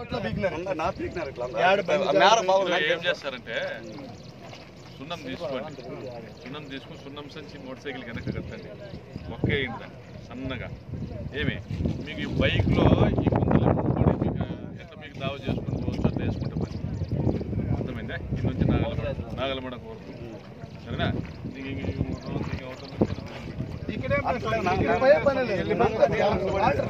ఇట్లా బిగినారు ఉందా? నా పీకినారు ఇట్లా అంతా. యాడ బండి ఆ మేర బాగుంది ఏం చేస్తారంటే సున్నం తీసుకోండి సున్నం తీసుకుని సున్నం సంచి మోటార్ సైకిల్ వెనక కట్టండి ఒకే ఇంటి సన్నగా ఏమి మీకు ఈ బైక్లో ఈ గుంతలు పడి మీకు ఎట్లా మీకు దావ చేసుకుని పోవచ్చు అట్లా వేసుకుంటే పని అర్థమైందా ఇది నుంచి నాగలమడ నాగలమడ వరకు సరేనా నీకు ఇంక ఇంక రోజు ఇంక అవతల నుంచి మనం అట్లే నా- ఇక్కడ పోయే పనే లేదు. ఇదంతా డ్యామ్. వాటర్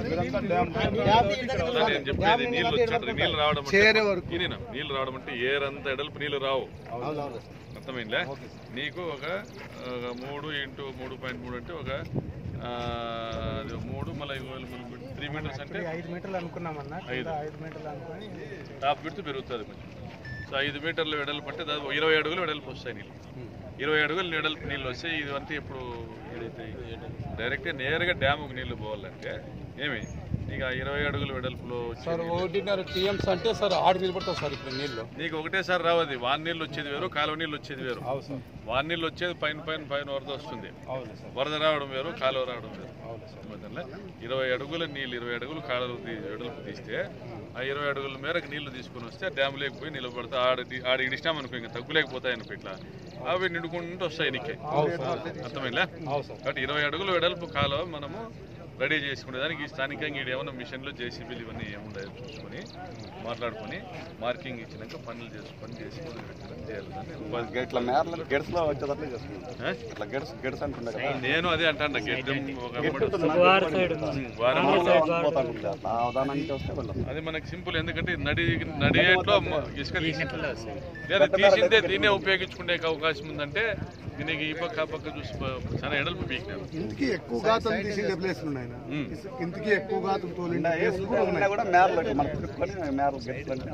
అదే నేను చెప్పేది నీళ్ళు వచ్చాడు నీళ్ళు రావడం అంటే- చేరే వరకు. ఇదేనా? నీళ్ళు రావడం అంటే ఏరంతా ఎడల్పు నీళ్ళు రావు అర్థమైందా నీకు ఒక ఒక మూడు ఇంటూ మూడు పాయింట్ మూడు అంటే ఒక ఆ, అది ఒక మూడు మళ్ళీ త్రీ మీటర్స్ అంటే ఐదు మీటర్లు అనుకున్నామన్నా ఐదు. ఐదు మీటర్లు అనుకుని టాప్ విడ్త్ పెరుగుతుంది కొంచెం సో ఐదు మీటర్లు వెడల్పు అంటే దాదాపు ఇరవై అడుగులు వెడల్పు వస్తాయి నీళ్ళు ఇరవై అడుగులు వెడల్పు నీళ్ళు వస్తాయి ఇది అంటే ఇప్పుడు ఏదైతే డైరెక్ట్గా నేరుగా డ్యాముకు నీళ్లు పోవాలంటే ఏమి నీకు ఆ ఇరవై అడుగుల వెడల్పులో వచ్చే సార్ నీళ్ళు- ఒకటిన్నర టీఎంస్ అంటే సార్ ఆరు నిలబడతావు సార్ ఇప్పుడు నీళ్ళు నీకు ఒకటేసారి రావది వాన్ నీళ్ళు వచ్చేది వేరు కాలువ నీళ్ళు వచ్చేది వేరు అవును సార్ వాన్ నీళ్ళు వచ్చేది పైన పైన పైన వరద వస్తుంది అవును సార్ వరద రావడం వేరు కాలువ రావడం వేరు అవును సార్ అర్థమవుతుందా? ఇరవై అడుగుల నీళ్ళు ఇరవై అడుగులు కాలువ తీ- వెడల్పు తీస్తే ఆ ఇరవై అడుగుల మేరకు నీళ్లు తీసుకుని వస్తే డ్యామ్ లేకపోయి నిలబడితే ఆడ ఆడ ఇడిచినాం అనుకో ఇంకా తగ్గులేకపోతాయి అనుకో ఇట్లా అవి నిండుకుంటూ వస్తాయి నీకే అవును సార్ అర్థమైందా అవును సార్ కాబట్టి ఇరవై అడుగులు వెడల్పు కాలువ మనము రెడీ చేసుకునే దానికి స్థానికంగా ఇక్కడ ఏమైనా మిషన్లు జేసీబీలు ఇవన్నీ ఏముండాయో చూసుకొని మాట్లాడుకొని మార్కింగ్ ఇచ్చినాక పనులు చేసుకొని చేసి మొదలు పెట్టడం చేయాలి దాన్ని. ఇట్లా మేరలు గెడ్స్లో వచ్చేటట్లే చేస్తున్నాం ఆ? ఇట్లా గెడ్స్ గెడ్స్ అంటుండే కదా నేను అదే అంటాను గెడ్డం ఒక గెడ్స్ ఉమ్, వారం పోతా ఉంటుంది అట్లా అవధానానికి వస్తే వెళ్ళాం అది మనకి సింపుల్ ఎందుకంటే నడి నడియేట్లో ఇసుక తీసి లేదా తీసిందే దీన్నే ఉపయోగించుకునే అవకాశం ఉందంటే దీనికి ఈ పక్క ఆ పక్క చూసి ప- చాలా ఎడల్పు పీకినారు ఇంటికి ఎక్కువ గాతం తీసిండే ప్లేస్లు ఉన్నాయి నా. ఉమ్. ఇంటికి ఎక్కువ గాతం తోలిండే ఉండే ప్లేస్లు కూడా ఉన్నాయి కూడా మేరలు ఇట్లా మనం తిప్పుకొని మేరలు గెడ్స్ అంటే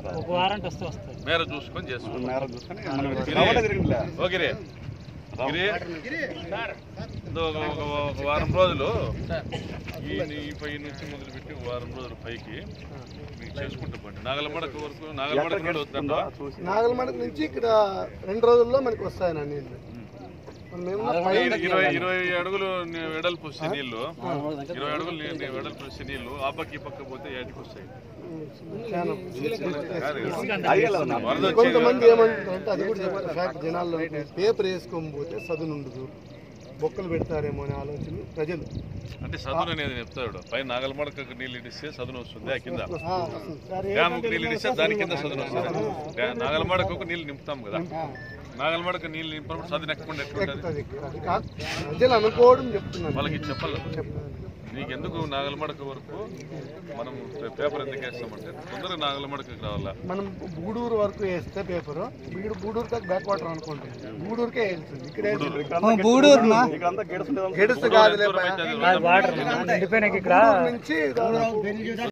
మేర చూసుకొని చేసుకుంటాం మేర చూసుకొని మనం రౌండ్ తిరిగిలే ఓకే రే గిరి ఇదో ఒక- ఒక ఒక వారం రోజులు ఈ ఈ పై నుంచి మొదలుపెట్టి ఒక వారం రోజులు పైకి మీకు చేసుకుంటూ పండి నాగలమడక వరకు నాగలమడక నుండి వద్దంట చూసి నాగలమడక నుంచి ఇక్కడ రెండు రోజుల్లో మనకి వస్తాయి నా నీళ్ళు మనం ఏమన్నా పైన ఇరవై ఇరవై అడుగులు ని- వెడల్పు వస్తే నీళ్లు ఇరవై అడుగులు ని- ని- వెడల్పు వస్తే నీళ్లు ఆ పక్క ఈ పక్క పోతే ఏటికి వస్తాయి చాలా కాదు కదా. అయ్యలేదు నా వరద వచ్చేది కొంతమంది ఏమంటారంటే అది కూడా చెప్తారు ఫ్యాక్ట్ జనాల్లో పేపర్ వేసుకొని పోతే చదువు ఉండదు బొక్కలు పెడతారేమో అనే ఆలోచన ప్రజలు అంటే సదును అనేది చెప్తాడు పైన నాగలమడకకు నీళ్ళు ఇడిస్తే సదును వస్తుంది ఆ కింద ఆ, డ్యాముకు నీళ్ళు ఇడిస్తే దాని కింద సదును వస్తుంది డ్యా- నాగలమడకకు నీళ్ళు నింపుతాం కదా నాగలమడక నీళ్ళు నింపినప్పుడు సదును ఎక్కకుండా ఎట్లుంటుంది అది అది కాదు ప్రజలు అనుకోవడం చెప్తున్నాను వాళ్ళకి చెప్పాలి చెప్తున్నాను. నీకెందుకు నాగలమడక వరకు మనం పే- పేపర్ ఎందుకు వేస్తామంటే తొందరగా నాగలమడకకి రావాలా మనం గూడూరు వరకు వేస్తే పేపర్ వీడు గూడూరు కాక బ్యాక్ వాటర్ అనుకుంటుంది గూడూరుకే వెళ్తుంది ఇక్కడ గూడూరు ఇక్కడంతా గెడ్స్ ఉండేదాన్ని గెడుస్తు కాదులే దూరం అయితే అది గూడూరు నుంచి దాదాపు